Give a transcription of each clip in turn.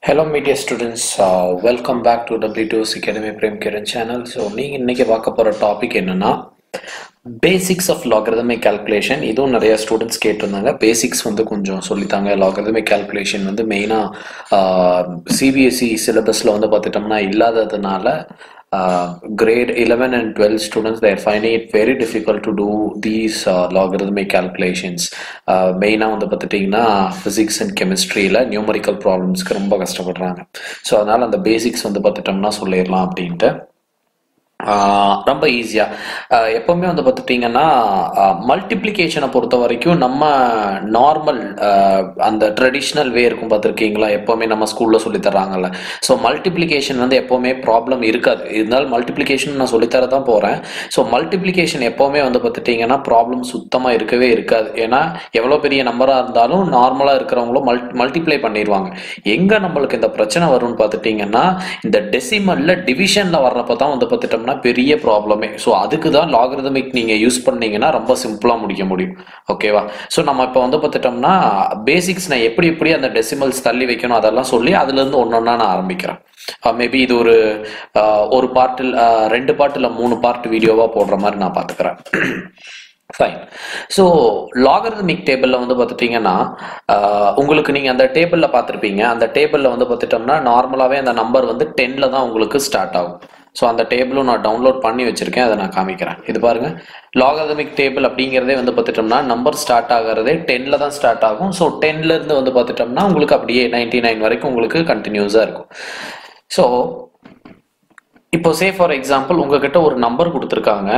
Hello media students, uh, welcome back to W2S Academy Prem Kiran channel. So நீங்கள் இன்னைக்கு பார்க்க போகிற topic என்னன்னா பேசிக்ஸ் ஆஃப் லாகரிதமிக் கால்குலேஷன் இதுவும் நிறைய ஸ்டூடெண்ட்ஸ் கேட்டிருந்தாங்க பேசிக்ஸ் வந்து கொஞ்சம் சொல்லித்தாங்க லாகரிதமிக் கால்குலேஷன் வந்து மெயினாக சிபிஎஸ்சி சிலபஸில் வந்து பார்த்துட்டோம்னா இல்லாததுனால grade 11 and 12 students they are finding it very difficult to do these uh, logarithmic calculations மெயினாக வந்து பார்த்துட்டிங்கன்னா ஃபிசிக்ஸ் அண்ட் கெமிஸ்ட்ரியில் நியூமரிக்கல் ப்ராப்ளம்ஸ்க்கு ரொம்ப கஷ்டப்படுறாங்க ஸோ அதனால் அந்த பேசிக்ஸ் வந்து பார்த்துட்டோம்னா சொல்லிடலாம் அப்படின்ட்டு ஆஹ் ரொம்ப ஈஸியாக எப்பவுமே வந்து பார்த்துட்டிங்கன்னா மல்டிப்ளிகேஷனை பொறுத்த வரைக்கும் நம்ம நார்மல் அந்த ட்ரெடிஷ்னல் வே இருக்கும் பார்த்துருக்கீங்களா எப்போவுமே நம்ம ஸ்கூலில் சொல்லி தர்றாங்கல்ல ஸோ மல்டிப்ளிகேஷன் வந்து எப்போவுமே ப்ராப்ளம் இருக்காது இருந்தாலும் மல்டிப்ளிகேஷன் நான் சொல்லித்தர தான் போகிறேன் ஸோ மல்டிப்ளிகேஷன் எப்போவுமே வந்து பார்த்துட்டிங்கன்னா ப்ராப்ளம் சுத்தமாக இருக்கவே இருக்காது ஏன்னா எவ்வளோ பெரிய நம்பராக இருந்தாலும் நார்மலாக இருக்கிறவங்களும் மல் மல்டிப்ளை பண்ணிடுவாங்க எங்கே நம்மளுக்கு இந்த பிரச்சனை வரும்னு பார்த்துட்டிங்கன்னா இந்த டெசிமலில் டிவிஷனில் வர்றப்ப தான் வந்து பார்த்துட்டோம்னா பெரிய ப்ராப்ளமே ஸோ அதுக்கு தான் லாகரிதமிக் நீங்கள் யூஸ் பண்ணீங்கன்னா ரொம்ப சிம்பிளாக முடிக்க முடியும் ஓகேவா ஸோ நம்ம இப்போ வந்து பார்த்துட்டோம்னா பேசிக்ஸ் நான் எப்படி எப்படி அந்த டெசிமல்ஸ் தள்ளி வைக்கணும் அதெல்லாம் சொல்லி அதுலேருந்து ஒன்று ஒன்றா நான் ஆரம்பிக்கிறேன் மேபி இது ஒரு ஆஹ், ஒரு பார்ட்டில் ரெண்டு பார்ட் இல்லை மூணு பார்ட் வீடியோவாக போடுற மாதிரி நான் பார்த்துக்கிறேன் ஃபைன் ஸோ லாகரிதமிக் டேபிளில் வந்து பார்த்துட்டிங்கன்னா ஆஹ், உங்களுக்கு நீங்கள் அந்த டேபிளில் பார்த்துருப்பீங்க அந்த டேபிளில் வந்து பார்த்துட்டோம்னா நார்மலாகவே அந்த நம்பர் வந்து டென்னில் தான் உங்களுக்கு ஸ்டார்ட் ஆகும் ஸோ அந்த டேபிளும் நான் டவுன்லோட் பண்ணி வச்சிருக்கேன் அதை நான் காமிக்கிறேன் இது பாருங்க லாகரிதமிக் டேபிள் அப்படிங்கிறதே வந்து பார்த்துட்டோம்னா நம்பர் ஸ்டார்ட் ஆகிறதே டென்னில் தான் ஸ்டார்ட் ஆகும் ஸோ டென்ல இருந்து வந்து பார்த்துட்டோம்னா உங்களுக்கு அப்படியே நைன்டி நைன் வரைக்கும் உங்களுக்கு கண்டினியூஸாக இருக்கும் ஸோ இப்போ சே ஃபார் எக்ஸாம்பிள் உங்ககிட்ட ஒரு நம்பர் கொடுத்துருக்காங்க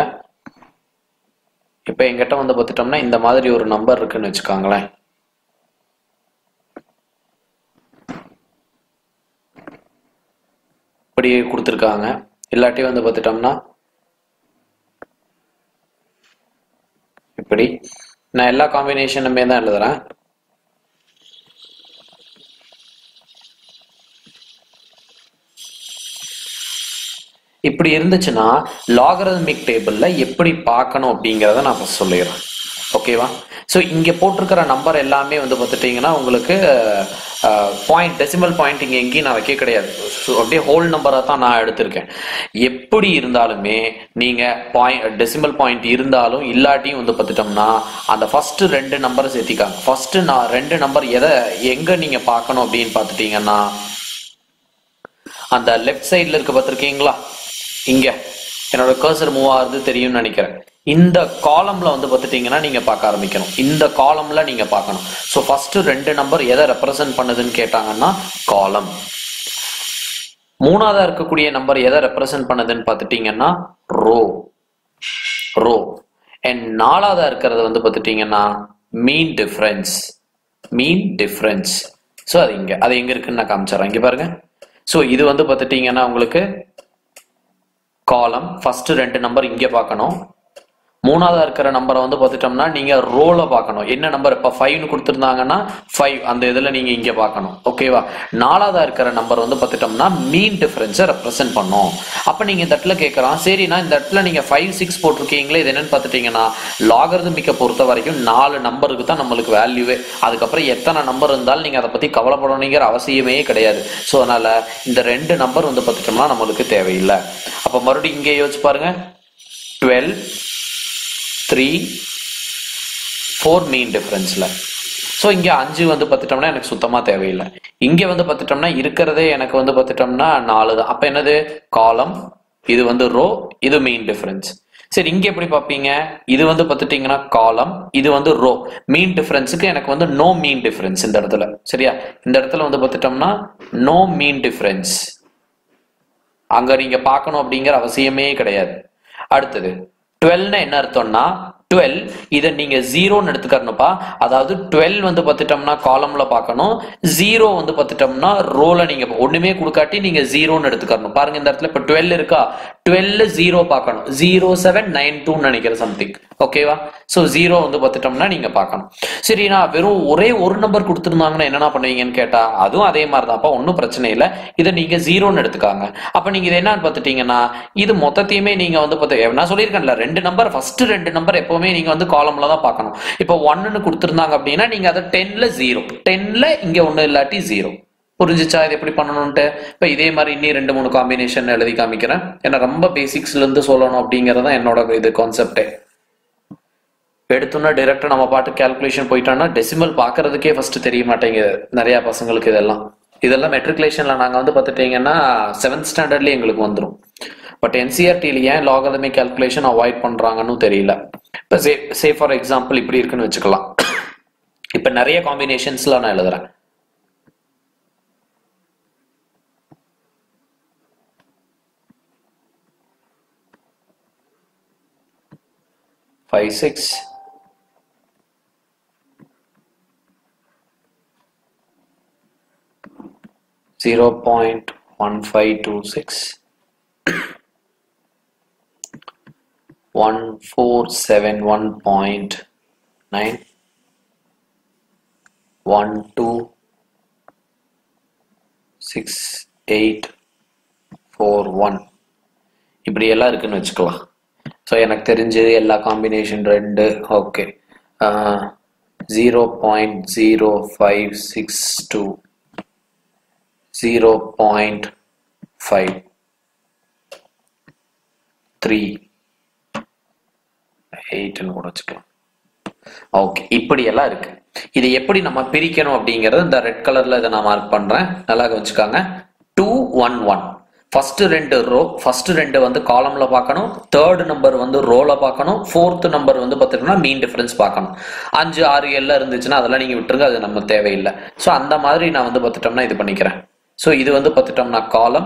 இப்போ என்கிட்ட வந்து பார்த்துட்டோம்னா இந்த மாதிரி ஒரு நம்பர் இருக்குன்னு வச்சுக்கோங்களேன் இப்படி கொடுத்துருக்காங்க இல்லாட்டி வந்து பார்த்துட்டோம்னா இப்படி நான் எல்லா காம்பினேஷனுமே தான் எழுதுறேன் இப்படி இருந்துச்சுன்னா லாகரதமிக் டேபிள்ல எப்படி பார்க்கணும் அப்படிங்கிறத நான் ஃபர்ஸ்ட் சொல்லிடுறேன் ஓகேவா ஸோ இங்கே போட்டிருக்கிற நம்பர் எல்லாமே வந்து பார்த்துட்டிங்கன்னா உங்களுக்கு பாயிண்ட் டெசிமல் பாயிண்ட் இங்கே எங்கேயும் நான் வைக்க கிடையாது ஸோ அப்படியே ஹோல் நம்பராக தான் நான் எடுத்திருக்கேன் எப்படி இருந்தாலுமே நீங்கள் பாயிண்ட் டெசிமல் பாயிண்ட் இருந்தாலும் இல்லாட்டியும் வந்து பார்த்துட்டோம்னா அந்த ஃபர்ஸ்ட் ரெண்டு நம்பரை சேர்த்திக்காங்க ஃபர்ஸ்ட் நான் ரெண்டு நம்பர் எதை எங்கே நீங்கள் பார்க்கணும் அப்படின்னு பார்த்துட்டீங்கன்னா அந்த லெஃப்ட் சைடில் இருக்க பார்த்துருக்கீங்களா இங்க என்னோட கர்சர் மூவ் ஆகுறது தெரியும்னு நினைக்கிறேன் இந்த காலம்ல வந்து பார்த்துட்டீங்கன்னா நீங்க பார்க்க ஆரம்பிக்கணும் இந்த காலம்ல நீங்க பார்க்கணும் ஸோ ஃபர்ஸ்ட் ரெண்டு நம்பர் எதை ரெப்ரசன்ட் பண்ணுதுன்னு கேட்டாங்கன்னா காலம் மூணாவதா இருக்கக்கூடிய நம்பர் எதை ரெப்ரசன்ட் பண்ணுதுன்னு பார்த்துட்டீங்கன்னா ரோ ரோ அண்ட் நாலாவதா இருக்கிறது வந்து பார்த்துட்டீங்கன்னா mean difference mean difference so அது இங்க அது எங்க இருக்குன்னு நான் காமிச்சிடறேன் இங்க பாருங்க ஸோ இது வந்து பார்த்துட்டீங்கன்னா உங்களுக்கு காலம் ஃபர்ஸ்ட் ரெண்டு நம்பர் இங்கே பார்க்கணும் மூணாவதா இருக்கிற நம்பரை வந்து பார்த்துட்டோம்னா நீங்க ரோல பார்க்கணும் என்ன நம்பர் இப்போ ஃபைவ்னு கொடுத்துருந்தாங்கன்னா ஃபைவ் அந்த இதுல நீங்க இங்க பார்க்கணும் ஓகேவா நாலாவதா இருக்கிற நம்பர் வந்து பார்த்துட்டோம்னா மீன் டிஃபரன்ஸை ரெப்ரசென்ட் பண்ணும் அப்ப நீங்க இந்த இடத்துல கேட்கலாம் சரி நான் இந்த இடத்துல நீங்க ஃபைவ் சிக்ஸ் போட்டிருக்கீங்களே இது என்னன்னு பார்த்துட்டீங்கன்னா லாகரிதமிக்க பொறுத்த வரைக்கும் நாலு நம்பருக்கு தான் நம்மளுக்கு வேல்யூவே அதுக்கப்புறம் எத்தனை நம்பர் இருந்தாலும் நீங்க அதை பத்தி கவலைப்படணுங்கிற அவசியமே கிடையாது ஸோ அதனால இந்த ரெண்டு நம்பர் வந்து பார்த்துட்டோம்னா நம்மளுக்கு தேவையில்லை அப்ப மறுபடியும் இங்கே யோசிச்சு பாருங்க டுவெல் த்ரீ ஃபோர் மீன் டிஃப்ரென்ஸில் ஸோ இங்கே அஞ்சு வந்து பார்த்துட்டோம்னா எனக்கு சுத்தமாக தேவையில்லை இங்கே வந்து பார்த்துட்டோம்னா இருக்கிறதே எனக்கு வந்து பார்த்துட்டோம்னா நாலு தான் அப்போ என்னது காலம் இது வந்து ரோ இது மீன் டிஃபரன்ஸ் சரி இங்க எப்படி பார்ப்பீங்க இது வந்து பார்த்துட்டீங்கன்னா காலம் இது வந்து ரோ மீன் டிஃபரன்ஸுக்கு எனக்கு வந்து நோ மீன் டிஃபரன்ஸ் இந்த இடத்துல சரியா இந்த இடத்துல வந்து பார்த்துட்டோம்னா நோ மீன் டிஃபரன்ஸ் அங்க நீங்க பார்க்கணும் அப்படிங்கிற அவசியமே கிடையாது அடுத்தது டுவெல்னு என்ன அர்த்தம்னா டுவெல் இதை நீங்க ஜீரோன்னு எடுத்துக்கறணுப்பா அதாவது டுவெல் வந்து பார்த்துட்டோம்னா காலம்ல பார்க்கணும் ஜீரோ வந்து பார்த்துட்டோம்னா ரோல நீங்க ஒண்ணுமே கொடுக்காட்டி நீங்க ஜீரோன்னு எடுத்துக்கறணும் பாருங்க இந்த இடத்துல இப்ப டுவெல் இருக்கா டுவெல் ஜீரோ பார்க்கணும் ஜீரோ செவன் நைன் டூன்னு நினைக்கிறேன் சம்திங் ஓகேவா ஸோ ஜீரோ வந்து பார்த்துட்டோம்னா நீங்க பார்க்கணும் சரி நான் வெறும் ஒரே ஒரு நம்பர் கொடுத்துருந்தாங்கன்னா என்னென்ன பண்ணுவீங்கன்னு கேட்டா அதுவும் அதே மாதிரி தான்ப்பா ஒன்றும் பிரச்சனை இல்லை இதை நீங்க ஜீரோன்னு எடுத்துக்காங்க அப்ப நீங்க இது என்னன்னு பார்த்துட்டீங்கன்னா இது மொத்தத்தையுமே நீங்க வந்து பார்த்து நான் சொல்லியிருக்கேன்ல ரெண்டு நம்பர் ஃபர்ஸ்ட் ரெண்டு நம்பர் எப்பவுமே நீங்க வந்து காலம்ல தான் பார்க்கணும் இப்போ ஒன்னு கொடுத்துருந்தாங்க அப்படின்னா நீங்க அதை டென்ல ஜீரோ டென்ல இங்க ஒண்ணு இல்லாட்டி ஜீரோ புரிஞ்சுச்சா இது எப்படி பண்ணணும்ட்டு இப்போ இதே மாதிரி இன்னும் ரெண்டு மூணு காம்பினேஷன் எழுதி காமிக்கிறேன் ஏன்னா ரொம்ப பேசிக்ஸ்ல இருந்து சொல்லணும் அப்படிங்கிறது தான் என்னோட இது கான்செப்டே எடுத்தோன்னா டைரக்டா நம்ம பாட்டு கால்குலேஷன் போயிட்டோம்னா டெசிமல் பார்க்கறதுக்கே ஃபர்ஸ்ட் தெரிய மாட்டேங்குது நிறைய பசங்களுக்கு இதெல்லாம் இதெல்லாம் மெட்ரிகுலேஷன்ல நாங்க வந்து பார்த்துட்டீங்கன்னா செவன்த் ஸ்டாண்டர்ட்லயே எங்களுக்கு வந்துடும் பட் என்சிஆர்டில ஏன் லாகதமிக் கால்குலேஷன் அவாய்ட் பண்றாங்கன்னு தெரியல இப்போ சே சே ஃபார் எக்ஸாம்பிள் இப்படி இருக்குன்னு வச்சுக்கலாம் இப்போ நிறைய காம்பினேஷன்ஸ்ல நான் எழுதுறேன் five six zero point one five two six one four seven one point nine one two six eight four one இப்படி எல்லாம் இருக்குன்னு வச்சுக்கலாம் ஸோ எனக்கு தெரிஞ்சது எல்லா காம்பினேஷன் ரெண்டு okay zero point zero five six two zero point five three எயிட்னு கூட வச்சுக்கலாம் ஓகே இப்படி எல்லாம் இருக்கு இது எப்படி நம்ம பிரிக்கணும் அப்படிங்கறது இந்த ரெட் கலர்ல இதை நான் மார்க் பண்றேன் நல்லா வச்சுக்காங்க டூ ஒன் ஒன் ஃபர்ஸ்ட் ரெண்டு ரோ ஃபர்ஸ்ட் ரெண்டு வந்து காலம்ல பார்க்கணும் தேர்ட் நம்பர் வந்து ரோல பார்க்கணும் ஃபோர்த் நம்பர் வந்து பார்த்தீங்கன்னா மீன் டிஃபரன்ஸ் பார்க்கணும் அஞ்சு ஆறு எல்லாம் இருந்துச்சுன்னா அதெல்லாம் நீங்க விட்டுருங்க அது நம்ம தேவையில்லை ஸோ அந்த மாதிரி நான் வந்து பார்த்துட்டோம்னா இது பண்ணிக்கிறேன் ஸோ இது வந்து பார்த்துட்டோம்னா காலம்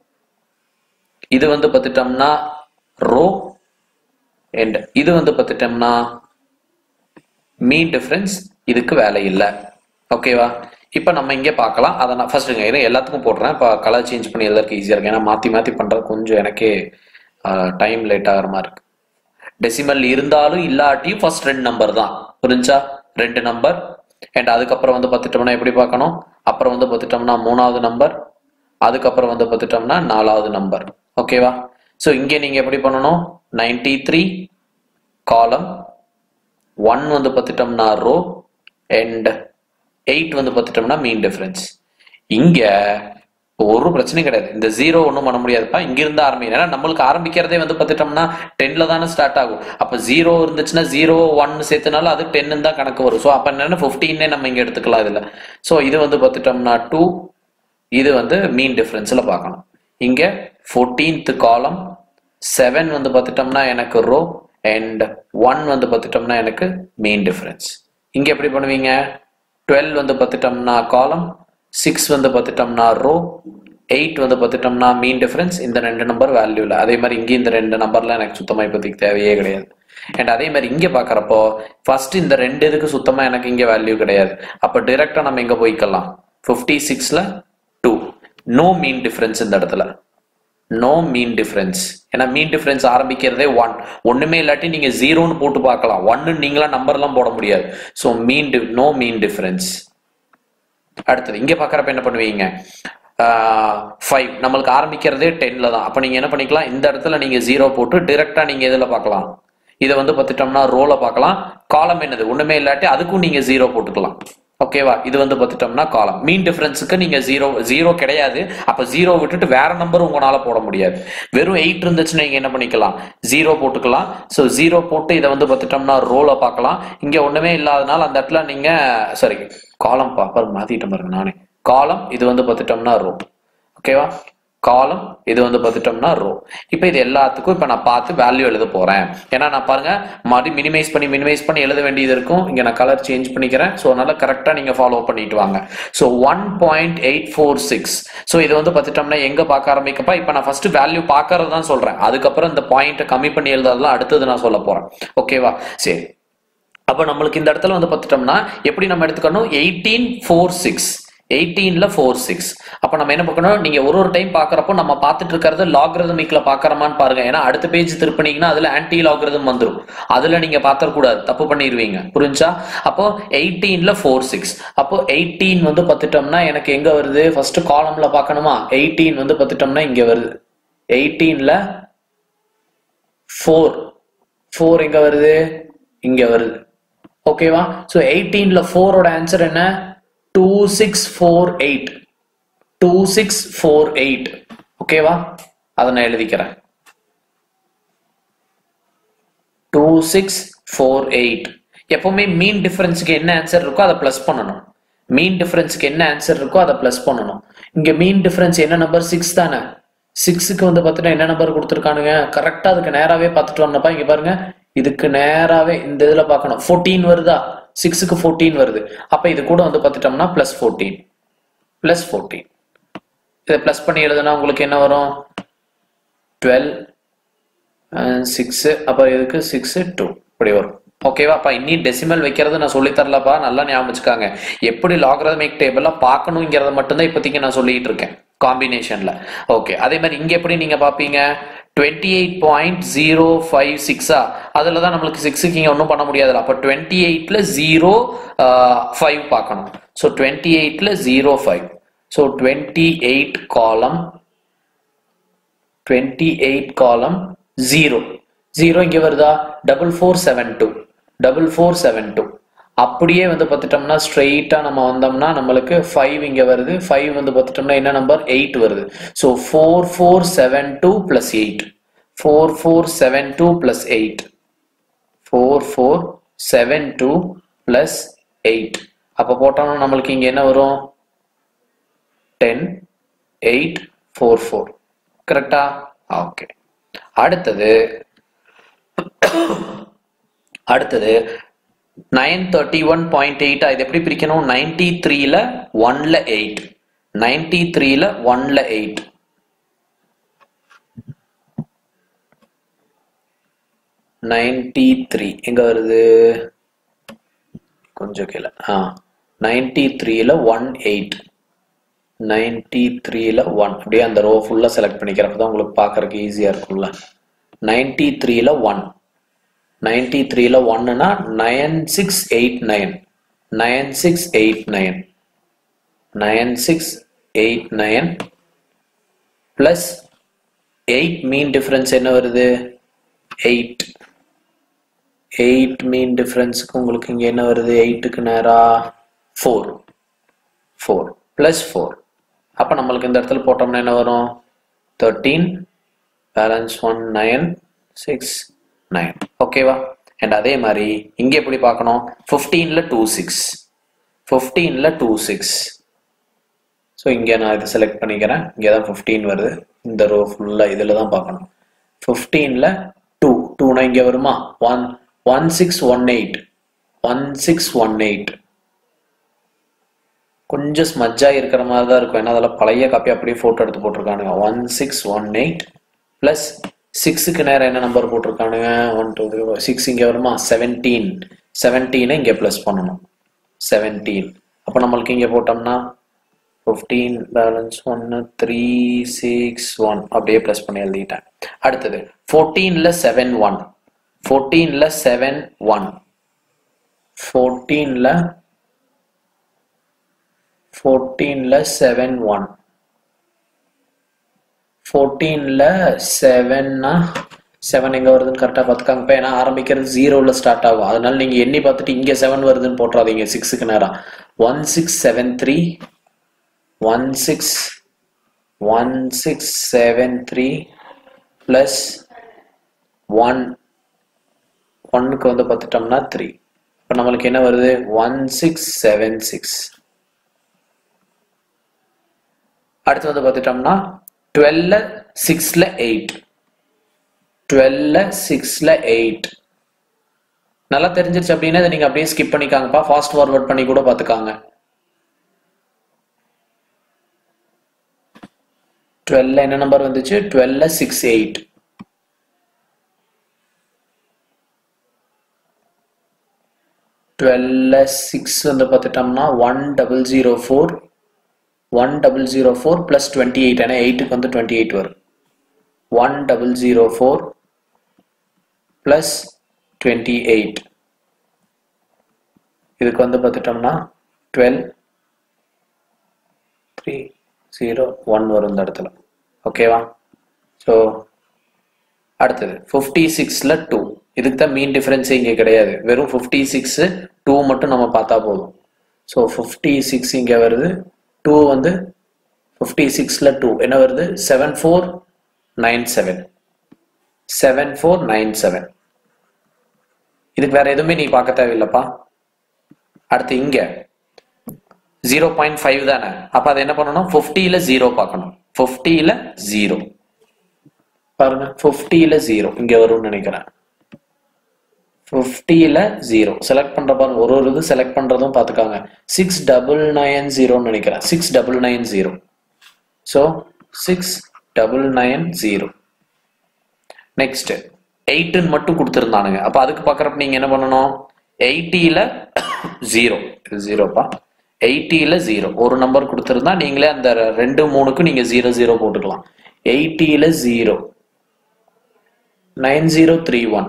இது வந்து பார்த்துட்டோம்னா ரோ அண்ட் இது வந்து பார்த்துட்டோம்னா மீன் டிஃபரன்ஸ் இதுக்கு வேலை இல்லை ஓகேவா இப்போ நம்ம இங்கே பார்க்கலாம் அதை நான் ஃபர்ஸ்ட்டுங்க இதை எல்லாத்துக்கும் போடுறேன் இப்போ கலர் சேஞ்ச் பண்ணி எழுதுறதுக்கு ஈஸியாக இருக்கு ஏன்னா மாற்றி மாற்றி பண்ணுறது கொஞ்சம் எனக்கே டைம் லேட் ஆகிற மாதிரி இருக்கு டெசிமல் இருந்தாலும் இல்லாட்டியும் ஃபர்ஸ்ட் ரெண்டு நம்பர் தான் புரிஞ்சா ரெண்டு நம்பர் அண்ட் அதுக்கப்புறம் வந்து பார்த்துட்டோம்னா எப்படி பார்க்கணும் அப்புறம் வந்து பார்த்துட்டோம்னா மூணாவது நம்பர் அதுக்கப்புறம் வந்து பார்த்துட்டோம்னா நாலாவது நம்பர் ஓகேவா ஸோ இங்கே நீங்கள் எப்படி பண்ணணும் நைன்டி த்ரீ காலம் ஒன் வந்து பார்த்துட்டோம்னா ரோ அண்ட் எயிட் வந்து பார்த்துட்டோம்னா மீன் டிஃபரன்ஸ் இங்க ஒரு பிரச்சனையும் கிடையாது இந்த ஜீரோ ஒன்றும் பண்ண முடியாதுப்பா இங்க இருந்து ஆரம்பிக்கும் ஏன்னா நம்மளுக்கு ஆரம்பிக்கிறதே வந்து பார்த்துட்டோம்னா டென்ல தானே ஸ்டார்ட் ஆகும் அப்ப ஜீரோ இருந்துச்சுன்னா ஜீரோ ஒன் சேர்த்துனாலும் அது டென்னு தான் கணக்கு வரும் ஸோ அப்ப என்னன்னா ஃபிஃப்டீன்னே நம்ம இங்க எடுத்துக்கலாம் இதுல ஸோ இது வந்து பார்த்துட்டோம்னா டூ இது வந்து மீன் டிஃபரன்ஸ்ல பார்க்கணும் இங்க ஃபோர்டீன்த் காலம் செவன் வந்து பார்த்துட்டோம்னா எனக்கு ரோ அண்ட் ஒன் வந்து பார்த்துட்டோம்னா எனக்கு மெயின் டிஃபரன்ஸ் இங்க எப்படி பண்ணுவீங்க டுவெல் வந்து பார்த்துட்டோம்னா காலம் சிக்ஸ் வந்து பார்த்துட்டோம்னா ரோ எயிட் வந்து பார்த்துட்டோம்னா மீன் டிஃபரன்ஸ் இந்த ரெண்டு நம்பர் வேல்யூ இல்லை அதே மாதிரி இங்கே இந்த ரெண்டு நம்பர்லாம் எனக்கு சுத்தமாக இப்போதைக்கு தேவையே கிடையாது அண்ட் அதே மாதிரி இங்கே பார்க்குறப்போ ஃபர்ஸ்ட் இந்த ரெண்டு இதுக்கு சுத்தமாக எனக்கு இங்கே வேல்யூ கிடையாது அப்போ டிரெக்டாக நம்ம எங்கே போய்க்கலாம் ஃபிஃப்டி சிக்ஸில் டூ நோ மீன் டிஃபரன்ஸ் இந்த இடத்துல நோ மீன் டிஃபரன்ஸ் ஏன்னா மீன் டிஃபரன்ஸ் ஆரம்பிக்கிறதே ஒன் ஒண்ணுமே இல்லாட்டி நீங்க ஜீரோன்னு போட்டு பார்க்கலாம் ஒன்னு நீங்களா நம்பர்லாம் போட முடியாது so mean no mean difference அடுத்தது இங்க பாக்குறப்ப என்ன பண்ணுவீங்க ஃபைவ் நம்மளுக்கு ஆரம்பிக்கிறதே டென்ல தான் அப்ப நீங்க என்ன பண்ணிக்கலாம் இந்த இடத்துல நீங்க ஜீரோ போட்டு டிரெக்டா நீங்க எதுல பார்க்கலாம் இதை வந்து பார்த்துட்டோம்னா ரோல பார்க்கலாம் காலம் என்னது ஒண்ணுமே இல்லாட்டி அதுக்கும் நீங்க ஜீரோ போட்டுக்கலாம் ஓகேவா இது வந்து பார்த்துட்டோம்னா காலம் மீன் டிஃபரன்ஸுக்கு நீங்க ஜீரோ ஜீரோ கிடையாது அப்ப ஜீரோ விட்டுட்டு வேற நம்பர் உங்களால போட முடியாது வெறும் எயிட் இருந்துச்சுன்னா நீங்க என்ன பண்ணிக்கலாம் ஜீரோ போட்டுக்கலாம் ஸோ ஜீரோ போட்டு இதை வந்து பார்த்துட்டோம்னா ரோல பார்க்கலாம் இங்க ஒண்ணுமே இல்லாதனால அந்த இடத்துல நீங்க சாரி காலம் பாப்பர் மாத்திட்டேன் பாருங்க நானே காலம் இது வந்து பார்த்துட்டோம்னா ரோ ஓகேவா காலம் இது வந்து பார்த்துட்டோம்னா ரோ இப்போ இது எல்லாத்துக்கும் இப்போ நான் பார்த்து வேல்யூ எழுத போறேன் ஏன்னா நான் பாருங்க மறுபடியும் மினிமைஸ் பண்ணி மினிமைஸ் பண்ணி எழுத வேண்டியது இருக்கும் இங்க நான் கலர் சேஞ்ச் பண்ணிக்கிறேன் ஸோ அதனால கரெக்டாக நீங்க ஃபாலோ பண்ணிட்டு வாங்க so one point eight four six so இது வந்து பார்த்துட்டோம்னா எங்க பார்க்க ஆரம்பிக்கப்பா இப்போ நான் ஃபர்ஸ்ட் வேல்யூ பார்க்கறது தான் சொல்றேன் அதுக்கப்புறம் இந்த பாயிண்ட்டை கம்மி பண்ணி எழுதுறதுலாம் அடுத்தது நான் சொல்ல போறேன் ஓகேவா சரி அப்போ நம்மளுக்கு இந்த இடத்துல வந்து பார்த்துட்டோம்னா எப்படி நம்ம எடுத்துக்கணும் எயிட்டீன் ஃபோர் சிக்ஸ் எயிட்டீன்ல ஃபோர் சிக்ஸ் அப்போ நம்ம என்ன பார்க்கணும் நீங்க ஒரு ஒரு டைம் பார்க்குறப்போ நம்ம பார்த்துட்டு இருக்கிறது லாக்ரதமிக்ல பார்க்கறோமான்னு பாருங்க ஏன்னா அடுத்த பேஜ் திருப்பினீங்கன்னா அதுல ஆன்டி லாக்ரதம் வந்துடும் அதுல நீங்க பார்த்துக்கூடாது தப்பு பண்ணிடுவீங்க புரிஞ்சா அப்போ எயிட்டீன்ல ஃபோர் சிக்ஸ் அப்போ எயிட்டீன் வந்து பார்த்துட்டோம்னா எனக்கு எங்க வருது ஃபர்ஸ்ட் காலம்ல பார்க்கணுமா எயிட்டீன் வந்து பார்த்துட்டோம்னா இங்க வருது எயிட்டீன்ல ஃபோர் ஃபோர் எங்க வருது இங்க வருது ஓகேவா ஸோ எயிட்டீன்ல ஃபோரோட ஆன்சர் என்ன two six four eight two six four eight ஓகேவா அதை நான் எழுதிக்கிறேன் டூ சிக்ஸ் ஃபோர் எயிட் எப்பவுமே மீன் டிஃபரன்ஸுக்கு என்ன ஆன்சர் இருக்கோ அதை ப்ளஸ் பண்ணணும் மீன் டிஃபரன்ஸுக்கு என்ன ஆன்சர் இருக்கோ அதை ப்ளஸ் பண்ணணும் இங்க மீன் டிஃபரன்ஸ் என்ன நம்பர் சிக்ஸ் தானே சிக்ஸுக்கு வந்து பார்த்துட்டா என்ன நம்பர் கொடுத்துருக்கானுங்க கரெக்டா அதுக்கு நேராவே பார்த்துட்டு வரணும்ப்பா இங்க பாருங்க இதுக்கு நேராவே இந்த இதுல பார்க்கணும் ஃபோர்டீன் வருதா சிக்ஸுக்கு ஃபோர்டீன் வருது அப்ப இது கூட வந்து பார்த்துட்டோம்னா பிளஸ் ஃபோர்டீன் பிளஸ் ஃபோர்டீன் இதை பிளஸ் பண்ணி எழுதுனா உங்களுக்கு என்ன வரும் டுவெல் சிக்ஸு அப்புறம் இதுக்கு சிக்ஸு டூ இப்படி வரும் ஓகேவா அப்பா இன்னி டெசிமல் வைக்கிறது நான் சொல்லி தரலப்பா நல்லா ஞாபகம் வச்சுக்காங்க எப்படி லாகரதமிக் டேபிள பார்க்கணுங்கிறத மட்டும்தான் இப்போதைக்கு நான் சொல்லிட்டு இருக்கேன் காம்பினேஷன்ல ஓகே அதே மாதிரி இங்க எப்படி நீங்க பாப்பீங்க twenty eight point zero five சிக்ஸா அதில் தான் நம்மளுக்கு சிக்ஸுக்கு இங்கே ஒன்றும் பண்ண முடியாதுல்ல அப்போ டுவெண்ட்டி எயிட்ல ஜீரோ ஃபைவ் பார்க்கணும் ஸோ டுவெண்ட்டி எயிட்ல zero five so twenty eight column twenty eight column zero zero இங்கே வருதா double four seven two double four seven two அப்படியே வந்து பார்த்துட்டோம்னா ஸ்ட்ரெயிட்டாக நம்ம வந்தோம்னா நம்மளுக்கு ஃபைவ் இங்கே வருது ஃபைவ் வந்து பார்த்துட்டோம்னா என்ன நம்பர் எயிட் வருது so four four seven two plus eight four four seven two plus eight four four seven two plus eight அப்போ போட்டோம்னா நம்மளுக்கு இங்கே என்ன வரும் டென் எயிட் ஃபோர் ஃபோர் கரெக்டா ஓகே அடுத்தது அடுத்தது nine thirty one point eight இது எப்படி பிரிக்கணும் நைன்டி த்ரீல ஒன்ல எயிட் நைன்டி த்ரீல ஒன்ல எயிட் நைன்டி த்ரீ எங்க வருது கொஞ்சம் கீழே ஆ நைன்டி த்ரீல ஒன் எயிட் நைன்டி த்ரீல ஒன் அப்படியே அந்த ரோ ஃபுல்லாக செலக்ட் பண்ணிக்கிறப்ப தான் உங்களுக்கு பார்க்கறதுக்கு ஈஸியாக இருக்கும்ல நைன்டி த்ரீல ஒன் நைன்டி த்ரீல ஒன்னுனா nine six eight nine nine six eight nine nine six eight nine plus eight mean difference என்ன வருது எயிட் எயிட் மீன் டிஃபரன்ஸுக்கு உங்களுக்கு இங்கே என்ன வருது எயிட்டுக்கு நேரா ஃபோர் ஃபோர் ப்ளஸ் ஃபோர் அப்போ நம்மளுக்கு இந்த இடத்துல போட்டோம்னா என்ன வரும் thirteen balance one nine six nine ஓகேவா அண்ட் அதே மாதிரி இங்கே எப்படி பார்க்கணும் ஃபிஃப்டீனில் டூ சிக்ஸ் ஃபிஃப்டீனில் டூ சிக்ஸ் ஸோ இங்கே நான் இதை செலக்ட் பண்ணிக்கிறேன் இங்கே தான் ஃபிஃப்டீன் வருது இந்த ரோ ஃபுல்லாக இதில் தான் பார்க்கணும் ஃபிஃப்டீனில் டூ டூனா இங்கே வருமா one one six one eight one six one eight கொஞ்சம் ஸ்மஜ்ஜாக இருக்கிற மாதிரி தான் இருக்கும் ஏன்னா அதில் பழைய காப்பி அப்படியே ஃபோட்டோ எடுத்து போட்டிருக்கானுங்க one six one eight plus சிக்ஸுக்கு நேரம் என்ன நம்பர் போட்டிருக்கானுங்க ஒன் டூ த்ரீ சிக்ஸ் இங்கே வருமா செவன்டீன் செவன்டீனை இங்கே ப்ளஸ் பண்ணணும் செவன்டீன் அப்போ நம்மளுக்கு இங்கே போட்டோம்னா ஃபிஃப்டீன் பேலன்ஸ் ஒன்று த்ரீ சிக்ஸ் ஒன் அப்படியே ப்ளஸ் பண்ணி எழுதிட்டேன் அடுத்தது ஃபோர்டீனில் செவன் ஒன் ஃபோர்டீனில் செவன் ஒன் ஃபோர்டீனில் ஃபோர்டீனில் செவன் ஒன் ஃபோர்டீனில் செவன்னா செவன் எங்கே வருதுன்னு கரெக்டாக பார்த்துக்காங்க இப்போ ஏன்னா ஆரம்பிக்கிறது ஜீரோவில் ஸ்டார்ட் ஆகும் அதனால நீங்கள் எண்ணி பார்த்துட்டு இங்கே செவன் வருதுன்னு போட்டுறாதீங்க சிக்ஸுக்கு நேரம் one six seven three one six one six seven three plus one ஒன்னுக்கு வந்து பார்த்துட்டோம்னா த்ரீ இப்போ நம்மளுக்கு என்ன வருது ஒன் சிக்ஸ் செவன் சிக்ஸ் அடுத்து வந்து பார்த்துட்டோம்னா டுவெல்ல சிக்ஸ்ல எயிட் டுவெல்ல சிக்ஸ்ல எயிட் நல்லா தெரிஞ்சிருச்சு அப்படின்னா இதை நீங்க அப்படியே ஸ்கிப் பண்ணிக்காங்கப்பா ஃபாஸ்ட் ஃபார்வர்ட் பண்ணி கூட பார்த்துக்காங்க டுவெல்ல என்ன நம்பர் வந்துச்சு டுவெல்ல சிக்ஸ் எயிட் டுவெல்ல சிக்ஸ் வந்து பார்த்துட்டோம்னா one double zero four one double zero four plus twenty eight ஏன்னா எயிட்டுக்கு வந்து டுவெண்ட்டி எயிட் வரும் one double zero four plus twenty eight இதுக்கு வந்து பார்த்துட்டோம்னா டுவெல் த்ரீ ஜீரோ ஒன் வரும் இந்த இடத்துல ஓகேவா ஸோ அடுத்தது ஃபிஃப்டி சிக்ஸில் டூ இதுக்கு தான் மீன் டிஃப்ரென்ஸே இங்கே கிடையாது வெறும் ஃபிஃப்டி சிக்ஸு டூ மட்டும் நம்ம பார்த்தா போதும் ஸோ ஃபிஃப்டி சிக்ஸ் இங்கே வருது டூ வந்து ஃபிஃப்டி சிக்ஸ்ல டூ என்ன வருது seven four nine seven seven four nine seven இதுக்கு வேற எதுவுமே நீ பார்க்க தேவையில்லப்பா அடுத்து இங்க ஜீரோ பாயிண்ட் ஃபைவ் தானே அப்ப அதை என்ன பண்ணணும் ஃபிஃப்டியில ஜீரோ பார்க்கணும் ஃபிஃப்டியில ஜீரோ பாருங்க ஃபிஃப்டியில ஜீரோ இங்க வரும்னு நினைக்கிறேன் ஃபிஃப்டியில ஜீரோ செலக்ட் பண்ற பாருங்க ஒரு ஒரு இது செலக்ட் பண்றதும் பார்த்துக்காங்க சிக்ஸ் டபுள் நைன் ஜீரோன்னு நினைக்கிறேன் six double nine zero so six double nine zero next எயிட்டுன்னு மட்டும் கொடுத்துருந்தானுங்க அப்போ அதுக்கு பார்க்குறப்ப நீங்கள் என்ன பண்ணணும் எயிட்டியில் ஜீரோ இது ஜீரோப்பா எயிட்டியில் ஜீரோ ஒரு நம்பர் கொடுத்துருந்தா நீங்களே அந்த ரெண்டு மூணுக்கு நீங்கள் ஜீரோ ஜீரோ போட்டுக்கலாம் எயிட்டியில் zero nine zero three one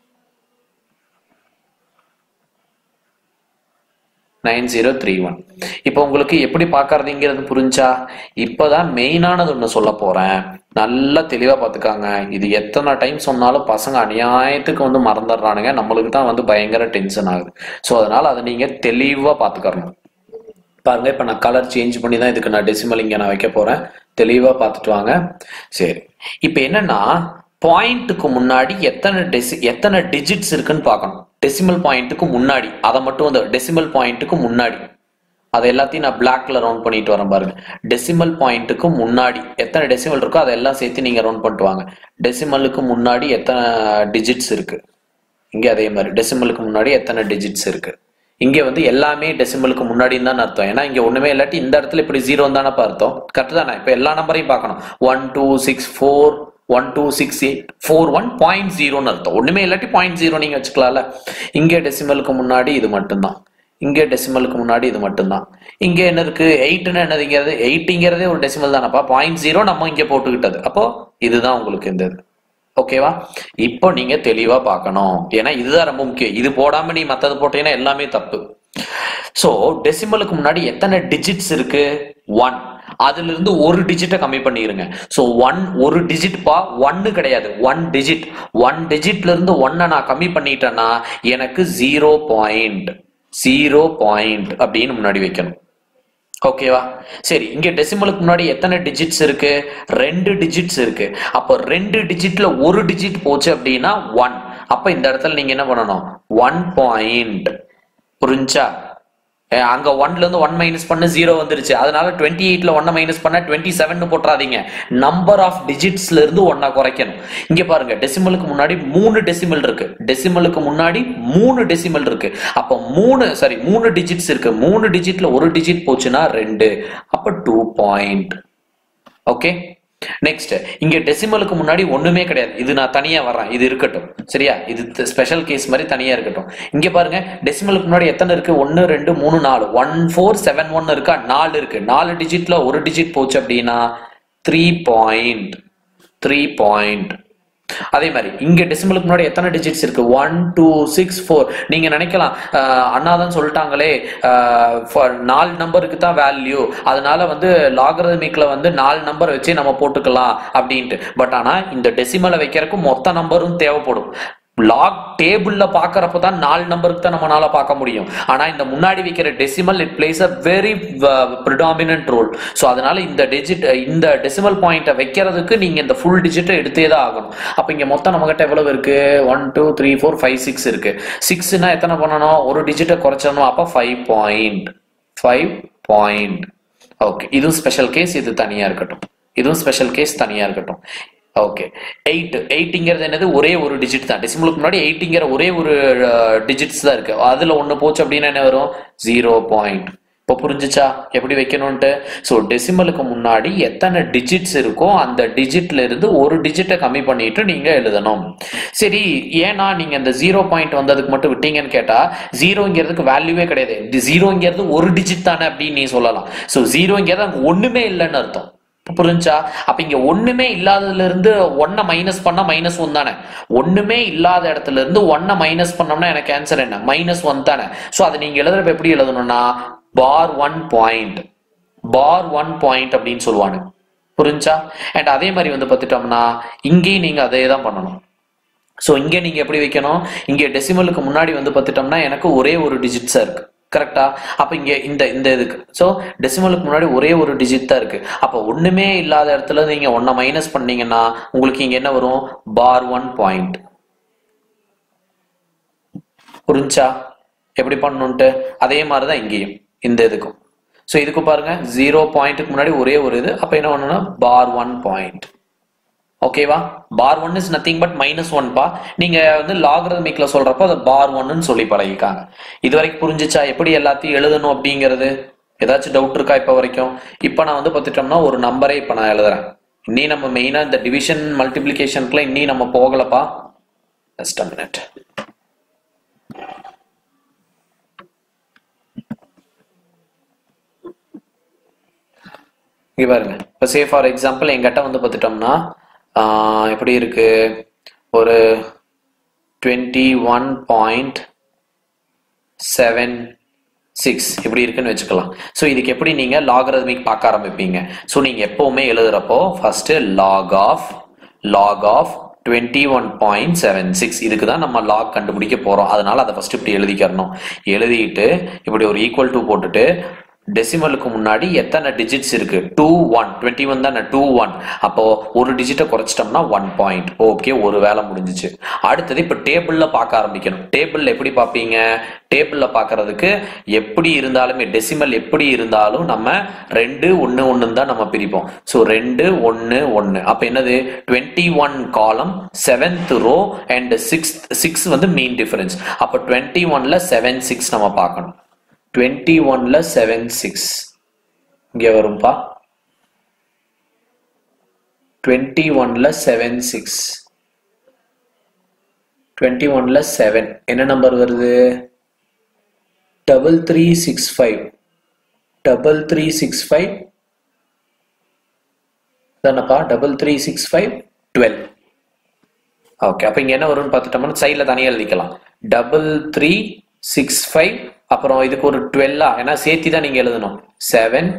nine zero three one இப்போ உங்களுக்கு எப்படி பார்க்கறதுங்கிறது புரிஞ்சா இப்போதான் மெயினானது ஒன்று சொல்ல போறேன் நல்லா தெளிவா பார்த்துக்காங்க இது எத்தனை டைம் சொன்னாலும் பசங்க அநியாயத்துக்கு வந்து மறந்துடுறானுங்க நம்மளுக்கு தான் வந்து பயங்கர டென்ஷன் ஆகுது ஸோ அதனால அதை நீங்க தெளிவா பார்த்துக்கறணும் பாருங்க இப்போ நான் கலர் சேஞ்ச் பண்ணி தான் இதுக்கு நான் டெசிமல் இங்கே நான் வைக்க போறேன் தெளிவா பார்த்துட்டு வாங்க சரி இப்போ என்னன்னா பாயிண்ட்டுக்கு முன்னாடி எத்தனை டெசி எத்தனை டிஜிட்ஸ் இருக்குன்னு பார்க்கணும் டெசிமல் பாயிண்ட்டுக்கு முன்னாடி அதை மட்டும் வந்து டெசிமல் பாயிண்ட்டுக்கு முன்னாடி அதை எல்லாத்தையும் நான் பிளாக்ல ரவுண்ட் பண்ணிட்டு வரேன் பாருங்க டெசிமல் பாயிண்ட்டுக்கு முன்னாடி எத்தனை டெசிமல் இருக்கோ அதை எல்லாம் சேர்த்து நீங்க ரவுண்ட் பண்ணிட்டு வாங்க டெசிமலுக்கு முன்னாடி எத்தனை டிஜிட்ஸ் இருக்கு இங்க அதே மாதிரி டெசிமலுக்கு முன்னாடி எத்தனை டிஜிட்ஸ் இருக்கு இங்க வந்து எல்லாமே டெசிமலுக்கு முன்னாடி தான் அர்த்தம் ஏன்னா இங்க ஒண்ணுமே இல்லாட்டி இந்த இடத்துல இப்படி ஜீரோ தானே அர்த்தம் கரெக்ட் தானே இப்ப எல்லா நம்பரையும் பார்க்கணும் one two six four one two six eight four one point ஜீரோன்னு அர்த்தம் ஒண்ணுமே இல்லாட்டி பாயிண்ட் ஜீரோ நீங்க வச்சுக்கலாம்ல இங்கே டெசிமலுக்கு முன்னாடி இது மட்டும்தான் இங்கே டெசிமலுக்கு முன்னாடி இது மட்டும்தான் இங்கே என்ன இருக்கு எயிட்னு என்னதுங்கிறது எயிட்டுங்கிறதே ஒரு டெசிமல் தானப்பா பாயிண்ட் ஜீரோ நம்ம இங்கே போட்டுக்கிட்டது அப்போ இதுதான் உங்களுக்கு இந்த இது ஓகேவா இப்போ நீங்க தெளிவா பார்க்கணும் ஏன்னா இதுதான் ரொம்ப முக்கியம் இது போடாம நீ மத்தது போட்டீங்கன்னா எல்லாமே தப்பு சோ டெசிமலுக்கு முன்னாடி எத்தனை டிஜிட்ஸ் இருக்கு ஒன் அதுல இருந்து ஒரு டிஜிட்டை கம்மி பண்ணிருங்க சோ ஒன் ஒரு டிஜிட் பா ஒன்னு கிடையாது ஒன் டிஜிட் ஒன் டிஜிட்ல இருந்து ஒன்னை நான் கம்மி பண்ணிட்டேன்னா எனக்கு ஜீரோ பாயிண்ட் ஜீரோ பாயிண்ட் அப்படின்னு முன்னாடி வைக்கணும் ஓகேவா சரி இங்க டெசிமலுக்கு முன்னாடி எத்தனை டிஜிட்ஸ் இருக்கு ரெண்டு டிஜிட்ஸ் இருக்கு அப்போ ரெண்டு டிஜிட்ல ஒரு டிஜிட் போச்சு அப்படின்னா ஒன் அப்ப இந்த இடத்துல நீங்க என்ன பண்ணணும் ஒன் பாயிண்ட் புரிஞ்சா அஹ் அங்க ஒன்ல இருந்து ஒன் மைனஸ் பண்ண ஜீரோ வந்துருச்சு அதனால டுவெண்ட்டி எயிட்ல ஒன்ன மைனஸ் பண்ண டுவெண்ட்டி செவன் போட்டுறாதீங்க நம்பர் ஆஃப் டிஜிட்ஸ்ல இருந்து ஒன்னா குறைக்கணும் இங்க பாருங்க டெசிமலுக்கு முன்னாடி மூணு டெசிமல் இருக்கு டெசிமலுக்கு முன்னாடி மூணு டெசிமல் இருக்கு அப்ப மூணு சாரி மூணு டிஜிட்ஸ் இருக்கு மூணு டிஜிட்ல ஒரு டிஜிட் போச்சுன்னா ரெண்டு அப்ப டூ பாயிண்ட் ஓகே நெக்ஸ்ட் இங்க டெசிமலுக்கு முன்னாடி ஒண்ணுமே கிடையாது இது நான் தனியா வர்றேன் இது இருக்கட்டும் சரியா இது ஸ்பெஷல் கேஸ் மாதிரி தனியா இருக்கட்டும் இங்க பாருங்க டெசிமலுக்கு முன்னாடி எத்தனை இருக்கு ஒன்னு ரெண்டு மூணு நாலு ஒன் ஃபோர் செவன் ஒன் இருக்கா நாலு இருக்கு நாலு டிஜிட்ல ஒரு டிஜிட் போச்சு அப்படின்னா த்ரீ பாயிண்ட் த்ரீ பாயிண்ட் அதே மாதிரி இங்க டெசிமலுக்கு முன்னாடி எத்தனை டிஜிட்ஸ் இருக்கு ஒன் டூ சிக்ஸ் ஃபோர் நீங்க நினைக்கலாம் ஆஹ் அண்ணா தான் சொல்லிட்டாங்களே ஆஹ் for நாலு நம்பருக்கு தான் வேல்யூ அதனால வந்து லாகரதமிக்ல வந்து நாலு நம்பர் வச்சே நம்ம போட்டுக்கலாம் அப்படின்ட்டு பட் ஆனா இந்த டெசிமலை வைக்கிறதுக்கு மொத்த நம்பரும் தேவைப்படும் லாக் டேபிள்ல பாக்குறப்ப தான் நாலு நம்பருக்கு தான் நம்மளால பார்க்க முடியும் ஆனா இந்த முன்னாடி வைக்கிற decimal it plays a very predominant role so அதனால இந்த டிஜிட் இந்த டெசிமல் பாயிண்ட்டை வைக்கிறதுக்கு நீங்க இந்த ஃபுல் டிஜிட்டை எடுத்தே தான் ஆகணும் அப்ப இங்க மொத்தம் நம்மகிட்ட எவ்வளவு இருக்கு one two three four five six இருக்கு சிக்ஸ்னா எத்தனை பண்ணணும் ஒரு டிஜிட்டை குறைச்சிடணும் அப்ப five point five point okay இதுவும் ஸ்பெஷல் கேஸ் இது தனியா இருக்கட்டும் இதுவும் ஸ்பெஷல் கேஸ் தனியா இருக்கட்டும் ஓகே எயிட் எயிட்டுங்கிறது என்னது ஒரே ஒரு டிஜிட் தான் டெசிமலுக்கு முன்னாடி எயிட்டுங்கிற ஒரே ஒரு டிஜிட்ஸ் தான் இருக்கு அதுல ஒண்ணு போச்சு அப்படின்னா என்ன வரும் ஜீரோ பாயிண்ட் இப்போ புரிஞ்சுச்சா எப்படி வைக்கணும்ட்டு ஸோ டெசிமலுக்கு முன்னாடி எத்தனை டிஜிட்ஸ் இருக்கோ அந்த டிஜிட்ல இருந்து ஒரு டிஜிட்டை கம்மி பண்ணிட்டு நீங்க எழுதணும் சரி ஏன்னா நீங்க இந்த ஜீரோ பாயிண்ட் வந்ததுக்கு மட்டும் விட்டீங்கன்னு கேட்டா ஜீரோங்கிறதுக்கு வேல்யூவே கிடையாது ஜீரோங்கிறது ஒரு டிஜிட் தானே அப்படின்னு நீ சொல்லலாம் ஸோ ஜீரோங்கிறது அங்க ஒண்ணுமே இல்லைன்னு அர்த்தம் புரிஞ்சா அப்ப இங்க ஒண்ணுமே இல்லாததுல இருந்து ஒன்ன மைனஸ் பண்ணா மைனஸ் ஒன் தானே ஒண்ணுமே இல்லாத இடத்துல இருந்து ஒன்ன மைனஸ் பண்ணோம்னா எனக்கு ஆன்சர் என்ன மைனஸ் ஒன் தானே சோ அதை நீங்க எழுதுறப்ப எப்படி எழுதணும்னா bar one point bar one point அப்படின்னு சொல்லுவானு புரிஞ்சா அண்ட் அதே மாதிரி வந்து பார்த்துட்டோம்னா இங்கேயும் நீங்க அதே தான் பண்ணணும் ஸோ இங்கே நீங்க எப்படி வைக்கணும் இங்கே டெசிமலுக்கு முன்னாடி வந்து பார்த்துட்டோம்னா எனக்கு ஒரே ஒரு டிஜிட்ஸா இருக்கு கரெக்டா அப்ப இங்க இந்த இந்த இதுக்கு ஸோ டெசிமலுக்கு முன்னாடி ஒரே ஒரு டிஜிட் தான் இருக்கு அப்போ ஒண்ணுமே இல்லாத இடத்துல நீங்க ஒன்ன மைனஸ் பண்ணீங்கன்னா உங்களுக்கு இங்க என்ன வரும் பார் ஒன் பாயிண்ட் புரிஞ்சா எப்படி பண்ணணும்ட்டு அதே மாதிரிதான் இங்கேயும் இந்த இதுக்கும் ஸோ இதுக்கு பாருங்க ஜீரோ பாயிண்ட்டுக்கு முன்னாடி ஒரே ஒரு இது அப்ப என்ன பண்ணணும்னா பார் ஒன் பாயிண்ட் ஓகேவா bar one is nothing but minus ஒன்பா நீங்க வந்து லாகரமிக்ல சொல்றப்போ அதை பார் ஒன்னு சொல்லி பழகிக்காங்க இது வரைக்கும் புரிஞ்சுச்சா எப்படி எல்லாத்தையும் எழுதணும் அப்படிங்கிறது ஏதாச்சும் டவுட் இருக்கா இப்ப வரைக்கும் இப்ப நான் வந்து பார்த்துட்டோம்னா ஒரு நம்பரே இப்ப நான் எழுதுறேன் இன்னி நம்ம மெயினா இந்த டிவிஷன் மல்டிபிளிகேஷனுக்குலாம் இன்னி நம்ம போகலப்பா ஜஸ்ட் அ மினிட் இங்க பாருங்க இப்போ சே ஃபார் எக்ஸாம்பிள் எங்கிட்ட வந்து பார்த்துட்டோம்னா ஆஹ், எப்படி இருக்கு ஒரு twenty one point seven six இப்படி இருக்குன்னு வச்சுக்கலாம் ஸோ இதுக்கு எப்படி நீங்க லாகரதமிக் பார்க்க ஆரம்பிப்பீங்க ஸோ நீங்க எப்பவுமே எழுதுறப்போ first log of log of twenty one point seven six இதுக்கு தான் நம்ம லாக் கண்டுபிடிக்க போறோம் அதனால அதை ஃபர்ஸ்ட் இப்படி எழுதிக்கிறணும் எழுதிட்டு இப்படி ஒரு ஈக்குவல் டு போட்டுட்டு டெசிமலுக்கு முன்னாடி எத்தனை டிஜிட்ஸ் இருக்கு டூ ஒன் டுவெண்ட்டி ஒன் தானே டூ ஒன் அப்போ ஒரு டிஜிட்டை குறைச்சிட்டோம்னா ஒன் பாயிண்ட் ஓகே ஒரு வேலை முடிஞ்சிச்சு அடுத்தது இப்போ டேபிள்ல பார்க்க ஆரம்பிக்கணும் டேபிள்ல எப்படி பார்ப்பீங்க டேபிள்ல பார்க்கறதுக்கு எப்படி இருந்தாலுமே டெசிமல் எப்படி இருந்தாலும் நம்ம ரெண்டு ஒன்று ஒன்று தான் நம்ம பிரிப்போம் ஸோ ரெண்டு ஒன்று ஒன்று அப்போ என்னது twenty one column seventh row and six six வந்து மீன் டிஃபரன்ஸ் அப்போ டுவெண்ட்டி ஒன்ல செவன் சிக்ஸ் நம்ம பார்க்கணும் டுவெண்ட்டி ஒன்ல செவன் சிக்ஸ் இங்கே வரும்பா டுவெண்ட்டி ஒன்ல செவன் சிக்ஸ் டுவெண்ட்டி ஒன்ல செவன் என்ன நம்பர் வருது double three six five double three six five தானப்பா double three six five twelve okay அப்போ இங்கே என்ன வரும்னு பார்த்துட்டோம்னா சைடில் தனியாக எழுதிக்கலாம் டபுள் த்ரீ சிக்ஸ் ஃபைவ் அப்புறம் இதுக்கு ஒரு டுவெல்லா ஏன்னா சேர்த்தி தான் நீங்கள் எழுதணும் செவன்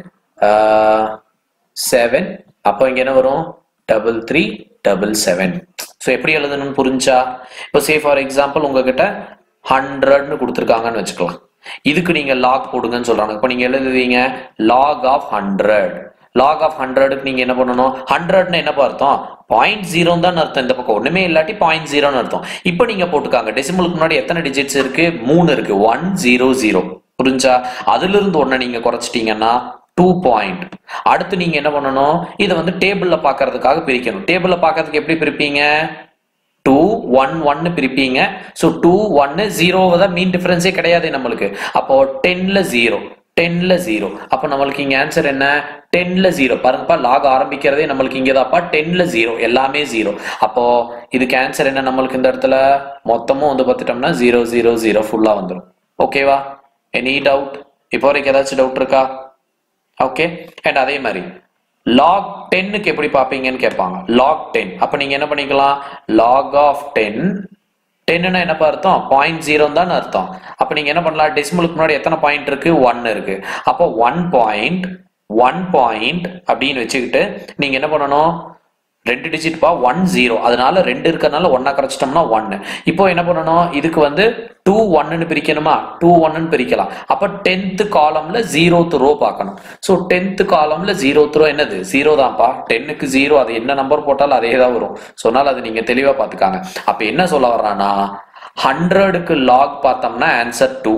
செவன் அப்போ இங்கே என்ன வரும் double three double seven so எப்படி எழுதணும்னு புரிஞ்சா இப்போ சே ஃபார் எக்ஸாம்பிள் உங்ககிட்ட ஹண்ட்ரட்னு கொடுத்துருக்காங்கன்னு வச்சுக்கலாம் இதுக்கு நீங்க லாக் போடுங்கன்னு சொல்றாங்க இப்போ நீங்க எழுதுவீங்க log of hundred log of ஹண்ட்ரடுக்கு நீங்க என்ன பண்ணணும் ஹண்ட்ரட்னு என்ன அர்த்தம் பாயிண்ட் ஜீரோ தான் அர்த்தம் இந்த பக்கம் ஒண்ணுமே இல்லாட்டி பாயிண்ட் ஜீரோன்னு அர்த்தம் இப்போ நீங்க போட்டுக்காங்க டெசிமலுக்கு முன்னாடி எத்தனை டிஜிட்ஸ் இருக்கு மூணு இருக்கு ஒன் ஜீரோ ஜீரோ புரிஞ்சா அதுல இருந்து ஒன்ன நீங்க குறைச்சிட்டீங்கன்னா டூ பாயிண்ட் அடுத்து நீங்க என்ன பண்ணணும் இதை வந்து டேபிள்ல பாக்குறதுக்காக பிரிக்கணும் டேபிள்ல பாக்குறதுக்கு எப்படி பிரிப்பீங்க டூ ஒன் ஒன்னு பிரிப்பீங்க ஸோ டூ ஒன்னு ஜீரோவை தான் மீன் டிஃபரன்ஸே கிடையாது நம்மளுக்கு அப்போ டென்ல ஜீரோ டென்ல ஜீரோ அப்போ நம்மளுக்கு இங்க ஆன்சர் என்ன டென்ல ஜீரோ பாருங்கப்பா லாக் ஆரம்பிக்கிறதே நம்மளுக்கு இங்கே தான்ப்பா டென்ல ஜீரோ எல்லாமே ஜீரோ அப்போ இதுக்கு ஆன்சர் என்ன நம்மளுக்கு இந்த இடத்துல மொத்தமும் வந்து பார்த்துட்டோம்னா ஜீரோ ஜீரோ ஜீரோ ஃபுல்லா வந்துடும் ஓகேவா எனி டவுட் இப்போ வரைக்கும் ஏதாச்சும் டவுட் இருக்கா ஓகே அண்ட் அதே மாதிரி லாக் டென்னுக்கு எப்படி பார்ப்பீங்கன்னு கேட்பாங்க லாக் டென் அப்போ நீங்க என்ன பண்ணிக்கலாம் லாக் ஆஃப் டென் டென்னுனா என்னப்பா அர்த்தம் பாயிண்ட் ஜீரோ தான் அர்த்தம் அப்போ நீங்க என்ன பண்ணலாம் டெசிமலுக்கு முன்னாடி எத்தனை பாயிண்ட் இருக்கு ஒன் இருக்கு அப்போ ஒன் பாயிண்ட் ஒன் பாயிண்ட் அப்படின்னு வச்சுக்கிட்டு நீங்க என்ன பண்ணணும் ரெண்டு டிஜிட் பா ஒன் ஜீரோ அதனால ரெண்டு இருக்கறனால ஒன்னா கரைச்சிட்டோம்னா ஒன்னு இப்போ என்ன பண்ணணும் இதுக்கு வந்து டூ ஒன்னு பிரிக்கணுமா டூ ஒன்னு பிரிக்கலாம் அப்ப டென்த் காலம்ல ஜீரோத் ரோ பார்க்கணும் ஸோ டென்த் காலம்ல ஜீரோத் ரோ என்னது ஜீரோ தான்ப்பா டென்னுக்கு ஜீரோ அது என்ன நம்பர் போட்டாலும் அதே தான் வரும் சொன்னால் அது நீங்க தெளிவா பார்த்துக்காங்க அப்ப என்ன சொல்ல வர்றானா ஹண்ட்ரடுக்கு லாக் பார்த்தோம்னா ஆன்சர் டூ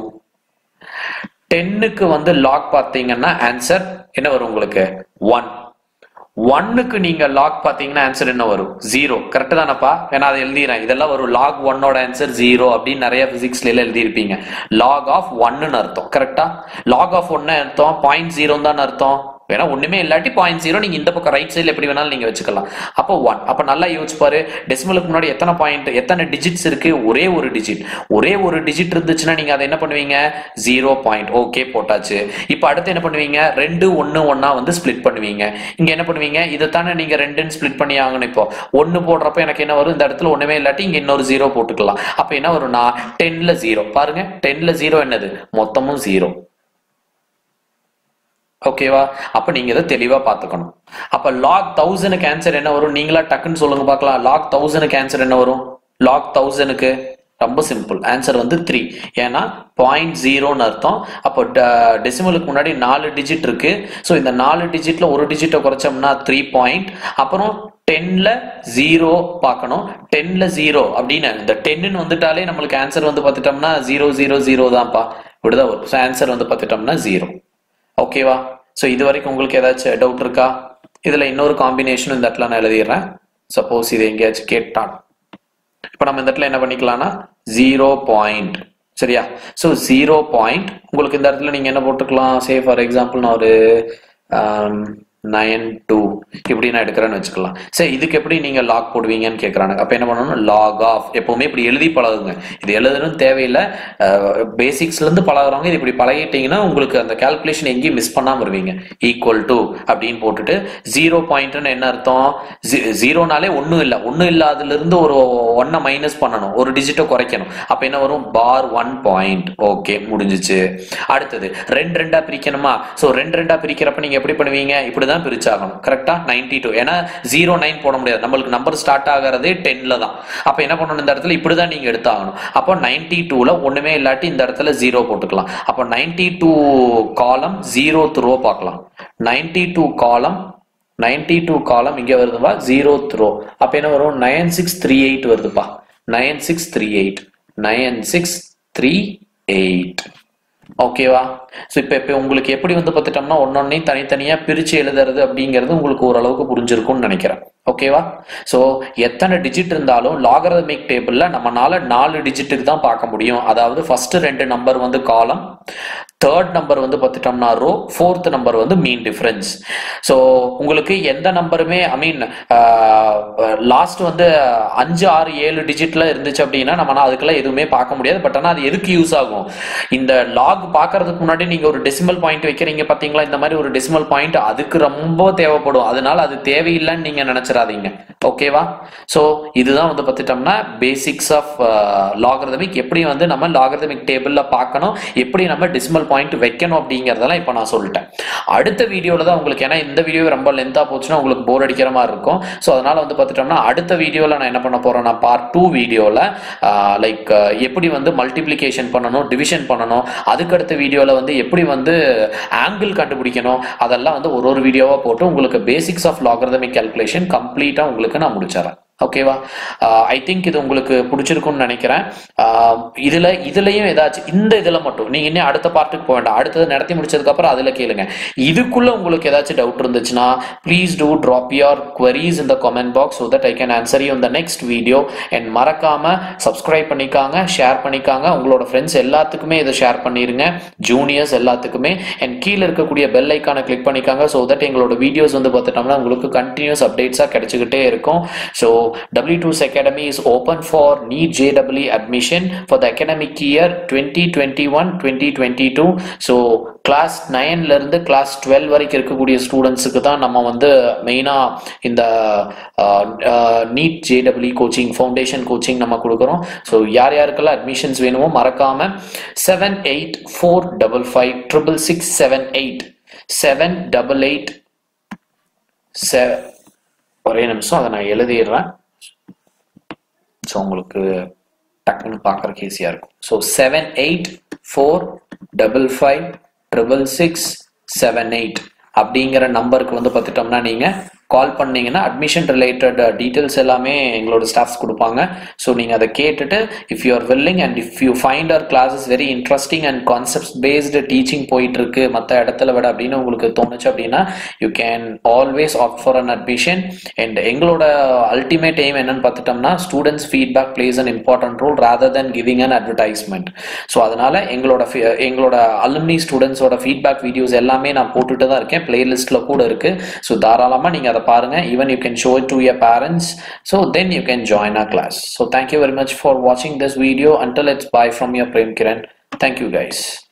டென்னுக்கு வந்து லாக் பார்த்தீங்கன்னா ஆன்சர் என்ன வரும் உங்களுக்கு ஒன் ஒன்னுக்கு நீங்க லாக் பாத்தீங்கன்னா ஆன்சர் என்ன வரும் ஜீரோ கரெக்ட் தானப்பா ஏன்னா அதை எழுதிறேன் இதெல்லாம் ஒரு லாக் ஒன்னோட ஆன்சர் ஜீரோ அப்படின்னு நிறைய பிசிக்ஸ்ல எல்லாம் எழுதியிருப்பீங்க லாக் ஆஃப் ஒன்னு அர்த்தம் கரெக்டா லாக் ஆஃப் ஒன்னு அர்த்தம் பாயிண்ட் ஜீரோ தான் அர்த்தம் வேணா ஒண்ணுமே இல்லாட்டி பாயிண்ட் ஜீரோ நீங்க இந்த பக்கம் ரைட் சைடுல எப்படி வேணாலும் நீங்க வச்சுக்கலாம் அப்போ ஒன் அப்ப நல்லா யோசிச்சு பாரு டெசிமலுக்கு முன்னாடி எத்தனை பாயிண்ட் எத்தனை டிஜிட்ஸ் இருக்கு ஒரே ஒரு டிஜிட் ஒரே ஒரு டிஜிட் இருந்துச்சுன்னா நீங்க அதை என்ன பண்ணுவீங்க ஜீரோ பாயிண்ட் ஓகே போட்டாச்சு இப்போ அடுத்து என்ன பண்ணுவீங்க ரெண்டு ஒன்னு ஒன்னா வந்து ஸ்பிளிட் பண்ணுவீங்க இங்க என்ன பண்ணுவீங்க இதை தானே நீங்க ரெண்டுன்னு ஸ்பிளிட் பண்ணி ஆகணும் இப்போ ஒன்னு போடுறப்ப எனக்கு என்ன வரும் இந்த இடத்துல ஒண்ணுமே இல்லாட்டி இங்க இன்னொரு ஜீரோ போட்டுக்கலாம் அப்ப என்ன வரும்னா டென்ல ஜீரோ பாருங்க டென்ல ஜீரோ என்னது மொத்தமும் ஜீரோ ஓகேவா அப்ப நீங்க இதை தெளிவா பாத்துக்கணும் அப்ப லாக் தௌசண்ட்க்கு ஆன்சர் என்ன வரும் நீங்களா டக்குன்னு சொல்லுங்க பார்க்கலாம் லாக் தௌசண்ட்க்கு ஆன்சர் என்ன வரும் லாக் தௌசண்ட்க்கு ரொம்ப சிம்பிள் ஆன்சர் வந்து த்ரீ ஏன்னா பாயிண்ட் ஜீரோன்னு அர்த்தம் அப்போ டெசிமலுக்கு முன்னாடி நாலு டிஜிட் இருக்கு ஸோ இந்த நாலு டிஜிட்ல ஒரு டிஜிட்டை குறைச்சோம்னா த்ரீ பாயிண்ட் அப்புறம் டென்ல ஜீரோ பார்க்கணும் டென்ல ஜீரோ அப்படின்னு இந்த டென்னு வந்துட்டாலே நம்மளுக்கு ஆன்சர் வந்து பார்த்துட்டோம்னா ஜீரோ ஜீரோ ஜீரோ தான்ப்பா இப்படிதான் வரும் ஸோ ஆன்சர் வந்து பார்த்துட்டோம்னா ஜீரோ ஓகேவா ஸோ இது வரைக்கும் உங்களுக்கு ஏதாச்சும் டவுட் இருக்கா இதுல இன்னொரு காம்பினேஷன் இந்த இடத்துல நான் எழுதிடுறேன் சப்போஸ் இது எங்கேயாச்சும் கேட்டான் இப்போ நம்ம இந்த இடத்துல என்ன பண்ணிக்கலாம்னா ஜீரோ பாயிண்ட் சரியா ஸோ ஜீரோ பாயிண்ட் உங்களுக்கு இந்த இடத்துல நீங்க என்ன போட்டுக்கலாம் சே ஃபார் எக்ஸாம்பிள் நான் ஒரு நைன் டூ இப்படி நான் எடுக்கிறேன்னு வச்சுக்கலாம் சரி இதுக்கு எப்படி நீங்க லாக் போடுவீங்கன்னு கேட்குறாங்க அப்போ என்ன பண்ணணும் லாக் ஆஃப் எப்பவுமே இப்படி எழுதி பழகுங்க இது எழுதணும் தேவையில்லை பேசிக்ஸ்ல இருந்து பழகுறவங்க இது இப்படி பழகிட்டீங்கன்னா உங்களுக்கு அந்த கால்குலேஷன் எங்கேயும் மிஸ் பண்ணாம வருவீங்க ஈக்குவல் டு அப்படின்னு போட்டுட்டு ஜீரோ பாயிண்ட்னு என்ன அர்த்தம் ஜீரோனாலே ஒன்றும் இல்லை ஒன்றும் இல்லாததுல இருந்து ஒரு ஒன்னை மைனஸ் பண்ணணும் ஒரு டிஜிட்டை குறைக்கணும் அப்போ என்ன வரும் பார் ஒன் பாயிண்ட் ஓகே முடிஞ்சிச்சு அடுத்தது ரெண்டு ரெண்டா பிரிக்கணுமா ஸோ ரெண்டு ரெண்டா பிரிக்கிறப்ப நீங்க எப்படி பண்ணுவீங்க இப்படிதான் பிரிச்சாகணும் கரெக்டா நைன்டி டூ ஏன்னா ஜீரோ நைன் போட முடியாது நம்மளுக்கு நம்பர் ஸ்டார்ட் ஆகிறதே டென்ல தான் அப்போ என்ன பண்ணணும் இந்த இடத்துல இப்படிதான் நீங்க எடுத்தாகணும் அப்போ நைன்டி டூல ஒண்ணுமே இல்லாட்டி இந்த இடத்துல ஜீரோ போட்டுக்கலாம் அப்போ ninety two column zero row பார்க்கலாம் ninety two column ninety two column இங்க வருதுப்பா ஜீரோ த்ரோ அப்ப என்ன வரும் நைன் சிக்ஸ் த்ரீ எயிட் வருதுப்பா nine six three eight nine six three eight ஓகேவா ஸோ இப்போ இப்போ உங்களுக்கு எப்படி வந்து பார்த்துட்டோம்னா ஒன்னொன்னையும் தனித்தனியாக பிரித்து எழுதுறது அப்படிங்கிறது உங்களுக்கு ஓரளவுக்கு புரிஞ்சிருக்கும்னு நினைக்கிறேன் ஓகேவா ஸோ எத்தனை டிஜிட் இருந்தாலும் லாகரதமிக் டேபிளில் நம்மனால நாலு டிஜிட்டுக்கு தான் பார்க்க முடியும் அதாவது ஃபர்ஸ்ட் ரெண்டு நம்பர் வந்து காலம் தேர்ட் நம்பர் வந்து பார்த்துட்டோம்னா ரோ ஃபோர்த் நம்பர் வந்து மீன் டிஃபரன்ஸ் ஸோ உங்களுக்கு எந்த நம்பருமே ஐ மீன் லாஸ்ட் வந்து அஞ்சு ஆறு ஏழு டிஜிட்ல இருந்துச்சு அப்படின்னா நம்மளால அதுக்கெல்லாம் எதுவுமே பார்க்க முடியாது பட் ஆனால் அது எதுக்கு யூஸ் ஆகும் இந்த லாக் பார்க்கறதுக்கு முன்னாடி நீங்க ஒரு டெசிமல் பாயிண்ட் வைக்கிறீங்க பாத்தீங்களா இந்த மாதிரி ஒரு டெசிமல் பாயிண்ட் அதுக்கு ரொம்ப தேவைப்படும் அதனால அது தேவையில்லைன்னு நீங்க நினைச்சிடாதீங்க ஓகேவா ஸோ இதுதான் வந்து பார்த்துட்டோம்னா பேசிக்ஸ் ஆஃப் லாகரதமிக் எப்படி வந்து நம்ம லாகரதமிக் டேபிளில் பார்க்கணும் எப்படி நம்ம டெசிமல் பாயிண்ட் வைக்கணும் அப்படிங்கிறதெல்லாம் இப்போ நான் சொல்லிட்டேன் அடுத்த வீடியோவில் தான் உங்களுக்கு ஏன்னா இந்த வீடியோ ரொம்ப லென்த்தாக போச்சுன்னா உங்களுக்கு போர் அடிக்கிற மாதிரி இருக்கும் ஸோ அதனால வந்து பார்த்துட்டோம்னா அடுத்த வீடியோவில் நான் என்ன பண்ண போறேன்னா பார்ட் டூ வீடியோவில் லைக் எப்படி வந்து மல்டிப்ளிகேஷன் பண்ணணும் டிவிஷன் பண்ணணும் அதுக்கடுத்த வீடியோவில் வந்து எப்படி வந்து ஆங்கிள் கண்டுபிடிக்கணும் அதெல்லாம் வந்து ஒரு ஒரு வீடியோவாக போட்டு உங்களுக்கு பேசிக்ஸ் ஆஃப் லாகரதமிக் கால்குலேஷன் கம்ப்ளீட்டாக உங்களுக்கு நான் முடிச்சிடறேன் ஓகேவா ஐ திங்க் இது உங்களுக்கு பிடிச்சிருக்கும்னு நினைக்கிறேன் ஆஹ் இதுல இதுலயும் ஏதாச்சும் இந்த இதுல மட்டும் நீங்க இன்னும் அடுத்த பார்ட்டுக்கு போக வேண்டாம் அடுத்தது நடத்தி முடிச்சதுக்கு அப்புறம் அதுல கேளுங்க இதுக்குள்ள உங்களுக்கு ஏதாச்சும் டவுட் இருந்துச்சுன்னா please do drop your queries in the comment box so that I can answer you in the next video and மறக்காம சப்ஸ்கிரைப் பண்ணிக்காங்க ஷேர் பண்ணிக்காங்க உங்களோட ஃப்ரெண்ட்ஸ் எல்லாத்துக்குமே இதை ஷேர் பண்ணிருங்க ஜூனியர்ஸ் எல்லாத்துக்குமே அண்ட் கீழே இருக்கக்கூடிய பெல் ஐக்கானை கிளிக் பண்ணிக்காங்க ஸோ தட் எங்களோட வீடியோஸ் வந்து பார்த்துட்டோம்னா உங்களுக்கு கண்டினியூஸ் அப்டேட்ஸாக கிடைச்சிக்கிட்டே இருக்கும் so W2's Academy is open for NEET JEE admission for the academic year 2021-2022 so class நைன்ல இருந்து கிளாஸ் டுவெல் வரைக்கும் இருக்கக்கூடிய ஸ்டூடெண்ட்ஸுக்கு தான் நம்ம வந்து மெயினாக இந்த நீட் ஜேடபிள்இ கோச்சிங் ஃபவுண்டேஷன் கோச்சிங் நம்ம கொடுக்குறோம் ஸோ யார் யாருக்கெல்லாம் அட்மிஷன்ஸ் வேணுமோ மறக்காம seven eight four double five triple six seven eight seven double eight செ ஒரே நிமிஷம் அதை நான் எழுதிடுறேன் ஸோ உங்களுக்கு டக்குன்னு பார்க்குறக்கு ஈஸியாக இருக்கும் so seven eight four double five triple six seven eight அப்படிங்கிற நம்பருக்கு வந்து பார்த்துட்டோம்னா நீங்கள் கால் பண்ணீங்கன்னா அட்மிஷன் ரிலேட்டட் டீட்டெயில்ஸ் எல்லாமே எங்களோட ஸ்டாஃப்ஸ் கொடுப்பாங்க ஸோ நீங்கள் அதை கேட்டுட்டு if you are willing and if you find our classes very interesting and concept based teaching போயிட்டு இருக்கு மற்ற இடத்துல விட அப்படின்னு உங்களுக்கு தோணுச்சு அப்படின்னா you can always opt for an admission and எங்களோட அல்டிமேட் எய்ம் என்னன்னு பார்த்துட்டோம்னா students feedback plays an important role rather than giving an advertisement so அதனால எங்களோட fe- எங்களோட அலுமினி ஸ்டூடெண்ட்ஸோட ஃபீட்பேக் வீடியோஸ் எல்லாமே நான் போட்டுட்டு தான் இருக்கேன் பிளேலிஸ்ட்ல கூட இருக்கு ஸோ தாராளமாக நீங்கள் அதை பாருங்க even you can show it to your parents so then you can join a class so thank you very much for வாட்சிங் this video until it's bye from your Prem Kiran. Thank you guys.